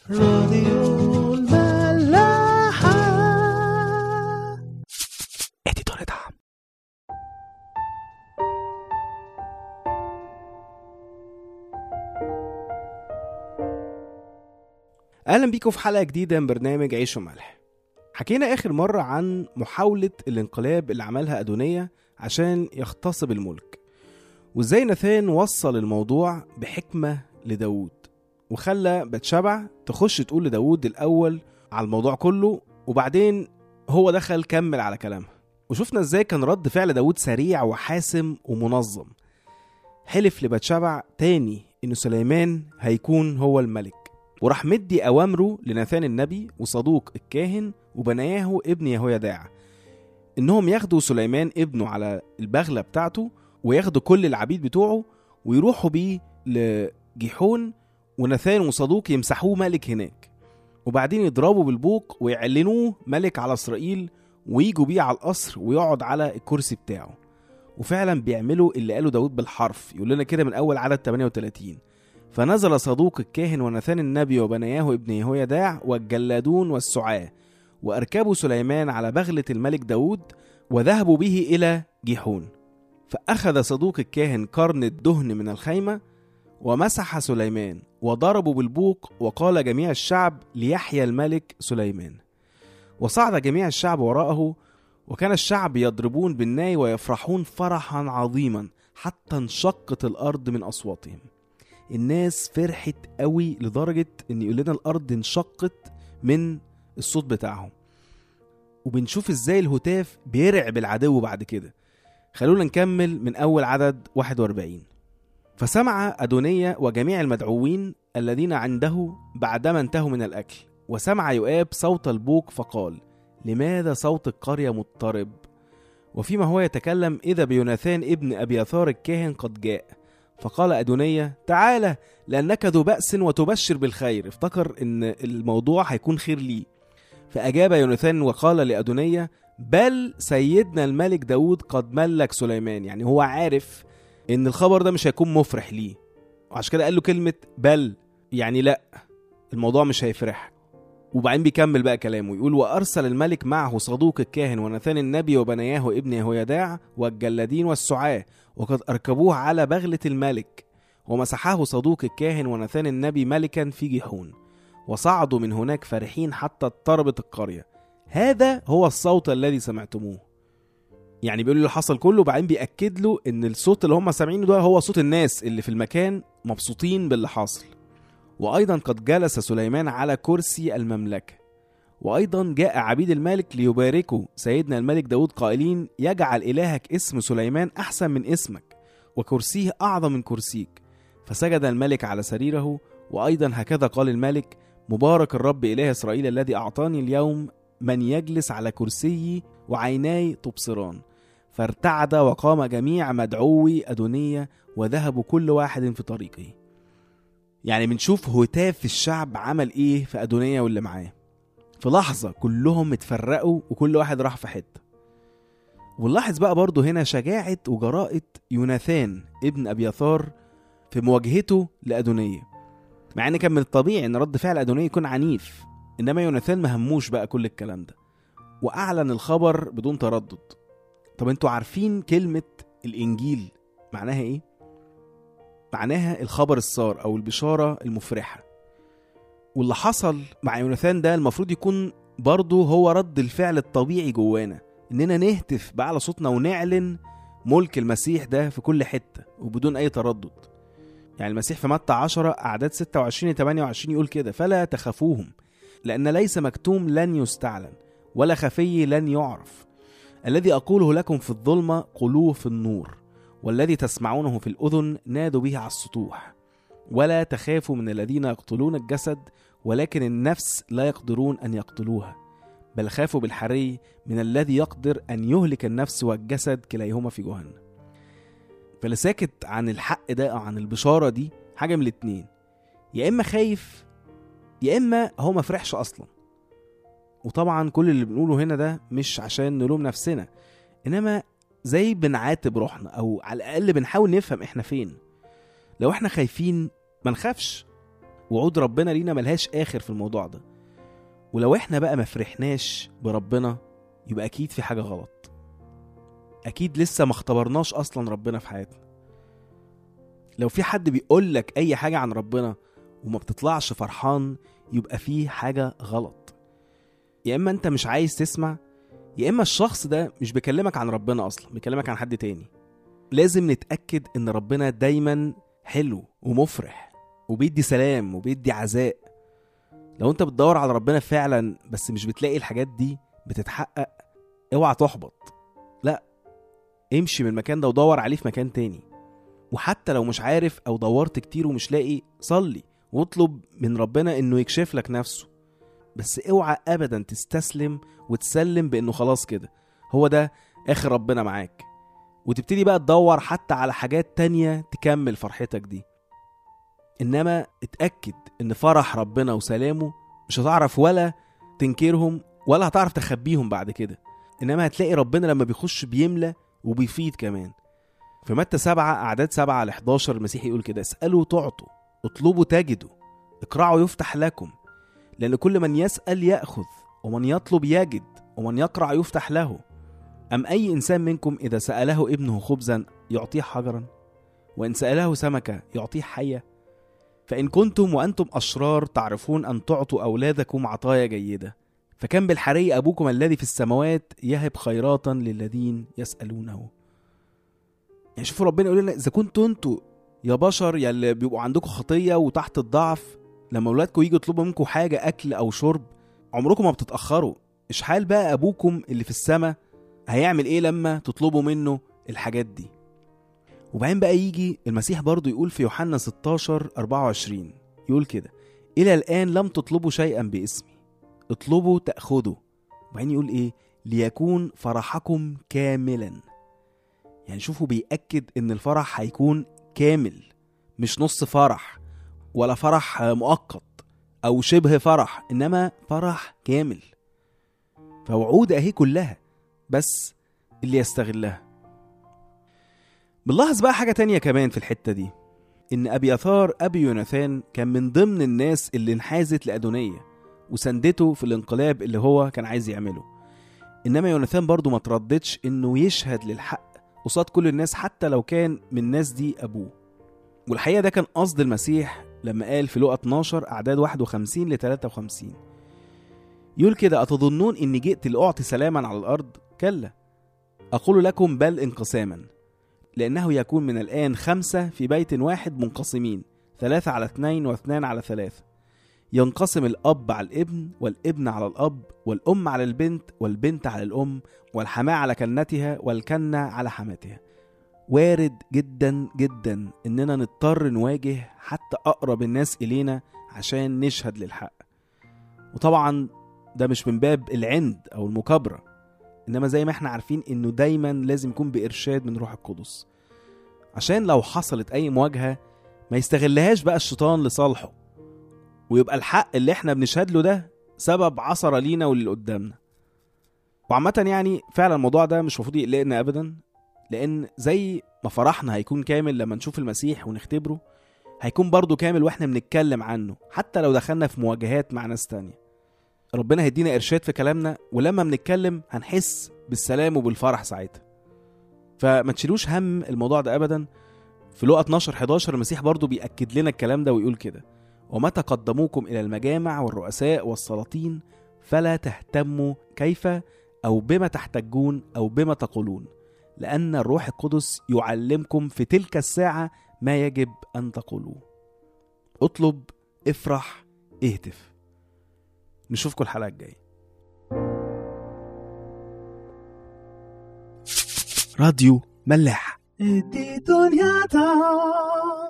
راديو الملاحة اديتور دعم اهلا بيكم في حلقه جديده من برنامج عيش وملح حكينا اخر مره عن محاوله الانقلاب اللي عملها ادونيه عشان يغتصب الملك وازاي ناثان وصل الموضوع بحكمه لداود وخلى بتشبع تخش تقول لداود الاول على الموضوع كله وبعدين هو دخل كمل على كلامها وشفنا ازاي كان رد فعل داود سريع وحاسم ومنظم حلف لبتشبع تاني ان سليمان هيكون هو الملك وراح مدي اوامره لناثان النبي وصدوق الكاهن وبناياه ابن يهويداع انهم ياخدوا سليمان ابنه على البغله بتاعته وياخدوا كل العبيد بتوعه ويروحوا بيه لجيحون وناثان وصدوق يمسحوه ملك هناك وبعدين يضربوا بالبوق ويعلنوه ملك على اسرائيل ويجوا بيه على القصر ويقعد على الكرسي بتاعه وفعلا بيعملوا اللي قاله داود بالحرف يقول لنا كده من اول عدد 38 فنزل صدوق الكاهن وناثان النبي وبنياه ابن يهويداع والجلادون والسعاة وأركبوا سليمان على بغلة الملك داود وذهبوا به إلى جيحون فأخذ صدوق الكاهن قرن الدهن من الخيمة ومسح سليمان وضربوا بالبوق وقال جميع الشعب ليحيى الملك سليمان وصعد جميع الشعب وراءه وكان الشعب يضربون بالناي ويفرحون فرحا عظيما حتى انشقت الأرض من أصواتهم الناس فرحت قوي لدرجة ان يقول لنا الارض انشقت من الصوت بتاعهم وبنشوف ازاي الهتاف بيرعب العدو بعد كده خلونا نكمل من اول عدد 41 فسمع أدونية وجميع المدعوين الذين عنده بعدما انتهوا من الأكل وسمع يؤاب صوت البوق فقال لماذا صوت القرية مضطرب وفيما هو يتكلم إذا بيوناثان ابن أبياثار الكاهن قد جاء فقال أدونية تعالى لأنك ذو بأس وتبشر بالخير افتكر إن الموضوع هيكون خير لي فأجاب يوناثان وقال لأدونية بل سيدنا الملك داود قد ملك سليمان يعني هو عارف إن الخبر ده مش هيكون مفرح ليه وعشان كده قال له كلمة بل يعني لأ الموضوع مش هيفرح وبعدين بيكمل بقى كلامه يقول وأرسل الملك معه صدوق الكاهن وناثان النبي وبنياه ابن يهويداع والجلادين والسعاة وقد أركبوه على بغلة الملك ومسحه صدوق الكاهن وناثان النبي ملكا في جيحون وصعدوا من هناك فرحين حتى اضطربت القرية هذا هو الصوت الذي سمعتموه يعني بيقول له اللي حصل كله وبعدين بيأكد له ان الصوت اللي هم سامعينه ده هو صوت الناس اللي في المكان مبسوطين باللي حاصل وأيضا قد جلس سليمان على كرسي المملكة وأيضا جاء عبيد الملك ليباركوا سيدنا الملك داود قائلين يجعل إلهك اسم سليمان أحسن من اسمك وكرسيه أعظم من كرسيك فسجد الملك على سريره وأيضا هكذا قال الملك مبارك الرب إله إسرائيل الذي أعطاني اليوم من يجلس على كرسيي وعيناي تبصران فارتعد وقام جميع مدعوي أدونية وذهبوا كل واحد في طريقه يعني بنشوف هتاف الشعب عمل ايه في أدونية واللي معاه في لحظة كلهم اتفرقوا وكل واحد راح في حتة ونلاحظ بقى برضو هنا شجاعة وجراءة يوناثان ابن أبياثار في مواجهته لأدونية مع ان كان من الطبيعي ان رد فعل أدونية يكون عنيف انما يوناثان ما هموش بقى كل الكلام ده واعلن الخبر بدون تردد طب انتوا عارفين كلمة الانجيل معناها ايه معناها الخبر السار او البشارة المفرحة واللي حصل مع يوناثان ده المفروض يكون برضه هو رد الفعل الطبيعي جوانا اننا نهتف بأعلى صوتنا ونعلن ملك المسيح ده في كل حتة وبدون اي تردد يعني المسيح في متى 10 اعداد 26 ل 28 يقول كده فلا تخافوهم لان ليس مكتوم لن يستعلن ولا خفي لن يعرف الذي اقوله لكم في الظلمه قولوه في النور والذي تسمعونه في الاذن نادوا به على السطوح ولا تخافوا من الذين يقتلون الجسد ولكن النفس لا يقدرون ان يقتلوها بل خافوا بالحري من الذي يقدر ان يهلك النفس والجسد كليهما في جهنم فاللي ساكت عن الحق ده او عن البشاره دي حاجه من الاتنين يا اما خايف يا اما هو ما فرحش اصلا وطبعا كل اللي بنقوله هنا ده مش عشان نلوم نفسنا انما زي بنعاتب روحنا او على الاقل بنحاول نفهم احنا فين لو احنا خايفين ما نخافش وعود ربنا لينا ملهاش اخر في الموضوع ده ولو احنا بقى ما فرحناش بربنا يبقى اكيد في حاجه غلط اكيد لسه ما اختبرناش اصلا ربنا في حياتنا لو في حد بيقول لك اي حاجه عن ربنا وما بتطلعش فرحان يبقى في حاجه غلط يا اما انت مش عايز تسمع يا اما الشخص ده مش بيكلمك عن ربنا اصلا بيكلمك عن حد تاني لازم نتاكد ان ربنا دايما حلو ومفرح وبيدي سلام وبيدي عزاء لو انت بتدور على ربنا فعلا بس مش بتلاقي الحاجات دي بتتحقق اوعى تحبط لا امشي من المكان ده ودور عليه في مكان تاني وحتى لو مش عارف او دورت كتير ومش لاقي صلي واطلب من ربنا انه يكشف لك نفسه بس اوعى ابدا تستسلم وتسلم بانه خلاص كده هو ده اخر ربنا معاك وتبتدي بقى تدور حتى على حاجات تانية تكمل فرحتك دي انما اتاكد ان فرح ربنا وسلامه مش هتعرف ولا تنكرهم ولا هتعرف تخبيهم بعد كده انما هتلاقي ربنا لما بيخش بيملى وبيفيض كمان في متى سبعة أعداد سبعة ل 11 المسيح يقول كده اسألوا تعطوا اطلبوا تجدوا اقرعوا يفتح لكم لأن كل من يسأل يأخذ ومن يطلب يجد ومن يقرع يفتح له أم أي إنسان منكم إذا سأله ابنه خبزا يعطيه حجرا وإن سأله سمكة يعطيه حية فإن كنتم وأنتم أشرار تعرفون أن تعطوا أولادكم عطايا جيدة فكم بالحري أبوكم الذي في السماوات يهب خيراتا للذين يسألونه يعني شوفوا ربنا يقول لنا إذا كنتوا أنتوا يا بشر يا اللي بيبقوا عندكم خطية وتحت الضعف لما أولادكم يجوا يطلبوا منكم حاجة أكل أو شرب عمركم ما بتتأخروا إشحال بقى أبوكم اللي في السماء هيعمل إيه لما تطلبوا منه الحاجات دي وبعدين بقى يجي المسيح برضو يقول في يوحنا 16 24 يقول كده إلى الآن لم تطلبوا شيئا باسمي اطلبوا تأخذوا وبعدين يقول إيه ليكون فرحكم كاملا يعني شوفوا بيأكد إن الفرح هيكون كامل مش نص فرح ولا فرح مؤقت أو شبه فرح إنما فرح كامل فوعود أهي كلها بس اللي يستغلها بنلاحظ بقى حاجة تانية كمان في الحتة دي إن أبياثار أبي يوناثان كان من ضمن الناس اللي انحازت لأدونية وسندته في الانقلاب اللي هو كان عايز يعمله إنما يوناثان برضو ما ترددش إنه يشهد للحق قصاد كل الناس حتى لو كان من الناس دي أبوه والحقيقة ده كان قصد المسيح لما قال في لقا 12 أعداد 51 ل 53 يقول كده أتظنون إني جئت لأعطي سلاما على الأرض؟ كلا أقول لكم بل انقساما لأنه يكون من الآن خمسة في بيت واحد منقسمين ثلاثة على اثنين واثنان على ثلاثة ينقسم الأب على الابن والابن على الأب والأم على البنت والبنت على الأم والحماة على كنتها والكنة على حماتها وارد جدا جدا إننا نضطر نواجه حتى أقرب الناس إلينا عشان نشهد للحق وطبعا ده مش من باب العند أو المكابرة إنما زي ما احنا عارفين إنه دايما لازم يكون بإرشاد من روح القدس عشان لو حصلت أي مواجهة ما يستغلهاش بقى الشيطان لصالحه ويبقى الحق اللي احنا بنشهد له ده سبب عثرة لينا واللي قدامنا وعامة يعني فعلا الموضوع ده مش المفروض يقلقنا أبدا لأن زي ما فرحنا هيكون كامل لما نشوف المسيح ونختبره هيكون برضه كامل واحنا بنتكلم عنه حتى لو دخلنا في مواجهات مع ناس تانية ربنا هيدينا إرشاد في كلامنا ولما بنتكلم هنحس بالسلام وبالفرح ساعتها فما تشيلوش هم الموضوع ده أبدا في لقا 12 11 المسيح برضه بيأكد لنا الكلام ده ويقول كده ومتى قدموكم إلى المجامع والرؤساء والسلاطين فلا تهتموا كيف أو بما تحتجون أو بما تقولون لأن الروح القدس يعلمكم في تلك الساعة ما يجب أن تقولوه اطلب افرح اهتف نشوفكم الحلقة الجاية راديو ملاح دي دنيا تا